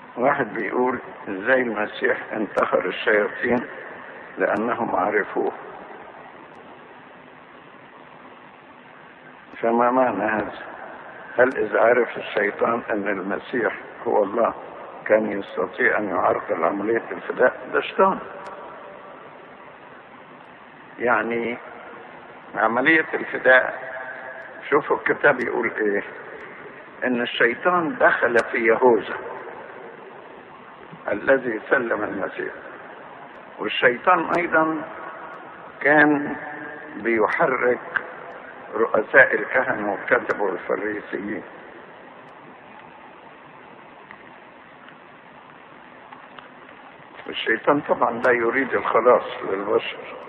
واحد بيقول ازاي المسيح انتحر الشياطين لانهم عرفوه فما معنى هذا هل اذا عرف الشيطان ان المسيح هو الله كان يستطيع ان يعرقل عملية الفداء ده شيطان يعني عملية الفداء شوفوا الكتاب يقول ايه ان الشيطان دخل في يهوذا الذي سلم المسيح والشيطان ايضا كان بيحرك رؤساء الكهنة والكتب والفريسيين الشيطان طبعا لا يريد الخلاص للبشر